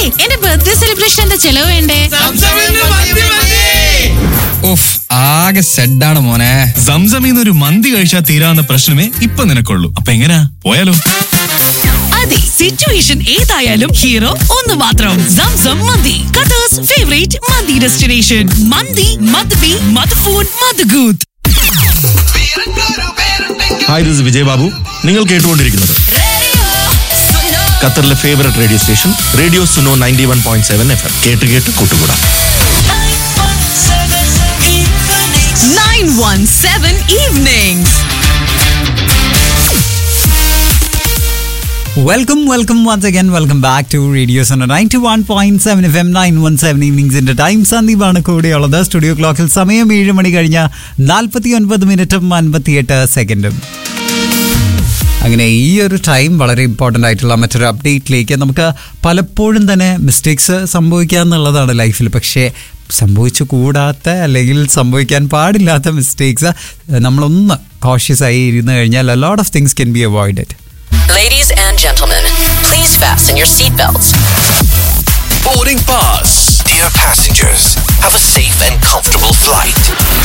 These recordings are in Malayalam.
എന്റെ ബർത്ത്ഡേ സെലിബ്രേഷന്റെ ചെലവ് വേണ്ടേ ഉഫ് ആകെ സെഡാണ് മോനെ സംസമിന്ന് ഒരു മന്തി കഴിച്ചാൽ തീരാവുന്ന പ്രശ്നമേ ഇപ്പൊ നിനക്കുള്ളൂ അപ്പൊ എങ്ങനാ പോയാലോ അതെ സിറ്റുവേഷൻ ഏതായാലും ഹീറോ ഒന്ന് മാത്രം സംസം മന്തി ഖത്തർസ് ഫേവറേറ്റ് മന്തി ഡെസ്റ്റിനേഷൻ മന്തി മദ്ബി മദ്ഫൂൺ മദ്ഗൂത്ത് ഹായ് ദിസ് വിജയ് ബാബു നിങ്ങൾ കേട്ടുകൊണ്ടിരിക്കുന്നത് ഖത്തറിലെ favourite radio station radio Suno ninety one point seven F M കേട്ട് കേട്ട് കൂട്ടുകൂടാം nine one seven evenings welcome welcome once again welcome back to radio Suno ninety one point seven F M nine one seven ഈവനിങ്സിന്റെ ടൈം സന്ദീപാണ് കൂടെയുള്ളത് സ്റ്റുഡിയോ ക്ലോക്കിൽ സമയം ഏഴ് മണി കഴിഞ്ഞ നാൽപ്പത്തി ഒൻപത് മിനിറ്റും അൻപത്തിയെട്ട് സെക്കൻഡും അങ്ങനെ ഈ ഒരു ടൈം വളരെ ഇമ്പോർട്ടൻ്റ് ആയിട്ടുള്ള മറ്റൊരു അപ്ഡേറ്റിലേക്ക് നമുക്ക് പലപ്പോഴും തന്നെ മിസ്റ്റേക്സ് സംഭവിക്കുക എന്നുള്ളതാണ് ലൈഫിൽ പക്ഷേ സംഭവിച്ചു കൂടാത്ത അല്ലെങ്കിൽ സംഭവിക്കാൻ പാടില്ലാത്ത മിസ്റ്റേക്സ് നമ്മളൊന്ന് കോഷ്യസ് ആയി ഇരുന്ന് കഴിഞ്ഞാൽ a lot of things can be avoided Ladies and gentlemen, please fasten your seatbelts. Boarding pass. Dear passengers, have a safe and comfortable flight.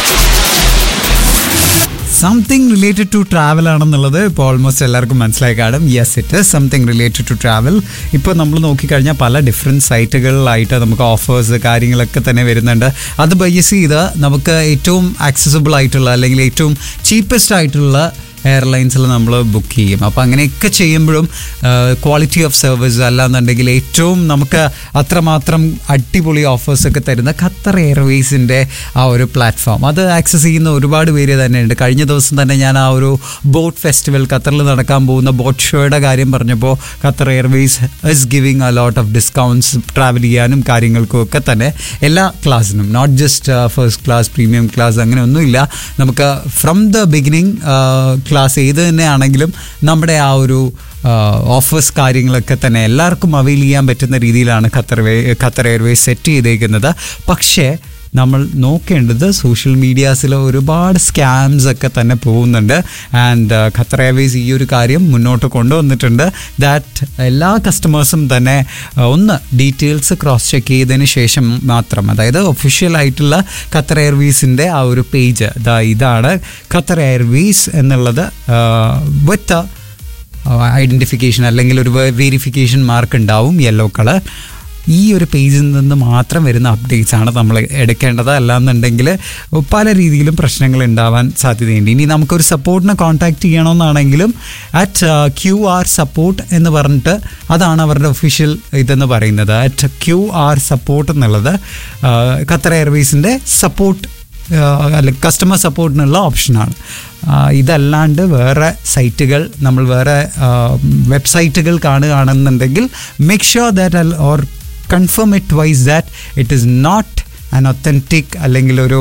Something related to travel ആണെന്നുള്ളത് ഇപ്പോൾ ഓൾമോസ്റ്റ് എല്ലാവർക്കും മനസ്സിലായി കാണും yes it is something related to travel ഇപ്പോൾ നമ്മൾ നോക്കിക്കഴിഞ്ഞാൽ പല ഡിഫറെൻറ്റ് സൈറ്റുകളിലായിട്ട് നമുക്ക് ഓഫേഴ്സ് കാര്യങ്ങളൊക്കെ തന്നെ വരുന്നുണ്ട് അത് ബയ്യസ് ചെയ്ത് നമുക്ക് ഏറ്റവും ആക്സസിബിൾ ആയിട്ടുള്ള അല്ലെങ്കിൽ ഏറ്റവും ചീപ്പസ്റ്റ് ആയിട്ടുള്ള എയർലൈൻസിൽ നമ്മൾ ബുക്ക് ചെയ്യും അപ്പോൾ അങ്ങനെയൊക്കെ ചെയ്യുമ്പോഴും ക്വാളിറ്റി ഓഫ് സർവീസ് അല്ലാന്നുണ്ടെങ്കിൽ ഏറ്റവും നമുക്ക് അത്രമാത്രം അടിപൊളി ഓഫേഴ്സ് ഒക്കെ തരുന്ന ഖത്തർ എയർവേസിൻ്റെ ആ ഒരു പ്ലാറ്റ്ഫോം അത് ആക്സസ് ചെയ്യുന്ന ഒരുപാട് പേര് തന്നെയുണ്ട് കഴിഞ്ഞ ദിവസം തന്നെ ഞാൻ ആ ഒരു ബോട്ട് ഫെസ്റ്റിവൽ ഖത്തറിൽ നടക്കാൻ പോകുന്ന ബോട്ട് ഷോയുടെ കാര്യം പറഞ്ഞപ്പോൾ Qatar Airways is giving a lot of discounts travel ചെയ്യാനും കാര്യങ്ങൾക്കും ഒക്കെ തന്നെ എല്ലാ ക്ലാസ്സിനും not just first class premium class അങ്ങനെ ഒന്നുമില്ല നമുക്ക് ഫ്രം ദ ബിഗിനിങ് ക്ലാസ് ഏത് തന്നെയാണെങ്കിലും നമ്മുടെ ആ ഒരു ഓഫേഴ്സ് കാര്യങ്ങളൊക്കെ തന്നെ എല്ലാവർക്കും അവൈൽ ചെയ്യാൻ പറ്റുന്ന രീതിയിലാണ് Qatar way Qatar Airways set ചെയ്തേക്കുന്നത് പക്ഷേ നമ്മൾ നോക്കേണ്ടത് സോഷ്യൽ മീഡിയാസിൽ ഒരുപാട് സ്കാംസ് ഒക്കെ തന്നെ പോകുന്നുണ്ട് ആൻഡ് ഖത്തർ എയർവേസ് ഈ ഒരു കാര്യം മുന്നോട്ട് കൊണ്ടുവന്നിട്ടുണ്ട് ദാറ്റ് എല്ലാ കസ്റ്റമേഴ്സും തന്നെ uh, ഒന്ന് ഡീറ്റെയിൽസ് ക്രോസ് ചെക്ക് ചെയ്തതിന് ശേഷം മാത്രം അതായത് ഒഫീഷ്യൽ ആയിട്ടുള്ള ഖത്തർ എയർവേസിൻ്റെ ആ ഒരു പേജ് ഇതാണ് ഖത്തർ എയർവേസ് എന്നുള്ളത് വിത്ത് ഐഡൻറ്റിഫിക്കേഷൻ അല്ലെങ്കിൽ ഒരു വെരിഫിക്കേഷൻ മാർക്ക് ഉണ്ടാവും യെല്ലോ കളർ ഈ ഒരു പേജിൽ നിന്ന് മാത്രം വരുന്ന അപ്ഡേറ്റ്സ് ആണ് നമ്മൾ എടുക്കേണ്ടത് അല്ലാന്നുണ്ടെങ്കിൽ പല രീതിയിലും പ്രശ്നങ്ങൾ ഉണ്ടാവാൻ സാധ്യതയുണ്ട് ഇനി നമുക്കൊരു സപ്പോർട്ടിനെ കോൺടാക്ട് ചെയ്യണമെന്നാണെങ്കിലും അറ്റ് ക്യു ആർ സപ്പോർട്ട് എന്ന് പറഞ്ഞിട്ട് അതാണ് അവരുടെ ഒഫീഷ്യൽ ഇതെന്ന് പറയുന്നത് അറ്റ് ക്യു ആർ സപ്പോർട്ട് എന്നുള്ളത് ആ, ഖത്തർ എയർവേസിൻ്റെ സപ്പോർട്ട് അല്ല കസ്റ്റമർ സപ്പോർട്ടിനുള്ള ഓപ്ഷനാണ് ആ, ഇതല്ലാണ്ട് വേറെ സൈറ്റുകൾ നമ്മൾ വേറെ വെബ്സൈറ്റുകൾ കാണുകയാണെന്നുണ്ടെങ്കിൽ make sure that or confirm it wise that it is not an authentic അല്ലെങ്കിൽ ഒരു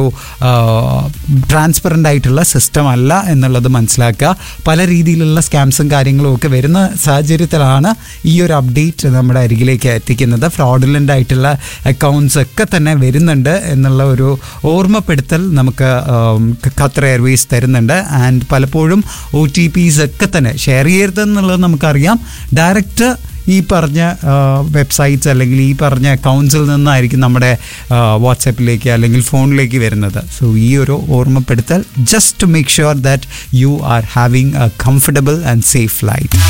ട്രാൻസ്പെറൻ്റ് ആയിട്ടുള്ള സിസ്റ്റം അല്ല എന്നുള്ളത് മനസ്സിലാക്കുക പല രീതിയിലുള്ള സ്കാംസും കാര്യങ്ങളും ഒക്കെ വരുന്ന സാഹചര്യത്തിലാണ് ഈ ഒരു അപ്ഡേറ്റ് നമ്മുടെ അരികിലേക്ക് എത്തിക്കുന്നത് ഫ്രോഡുലൻ്റ് ആയിട്ടുള്ള അക്കൗണ്ട്സ് ഒക്കെ തന്നെ വരുന്നുണ്ട് എന്നുള്ള ഒരു ഓർമ്മപ്പെടുത്തൽ നമുക്ക് ആം, ഖത്തർ എയർവേസ് തരുന്നുണ്ട് ആൻഡ് പലപ്പോഴും ഒ ടി പീസ് ഒക്കെ തന്നെ ഷെയർ ചെയ്യരുതെന്നുള്ളത് നമുക്കറിയാം ഡയറക്റ്റ് ഈ പറഞ്ഞ വെബ്സൈറ്റ്സ് അല്ലെങ്കിൽ ഈ പറഞ്ഞ അക്കൗണ്ട്സിൽ നിന്നായിരിക്കും നമ്മുടെ വാട്സാപ്പിലേക്ക് അല്ലെങ്കിൽ ഫോണിലേക്ക് വരുന്നത് സോ ഈ ഒരു ഓർമ്മപ്പെടുത്തൽ just to make sure that you are having a comfortable and safe life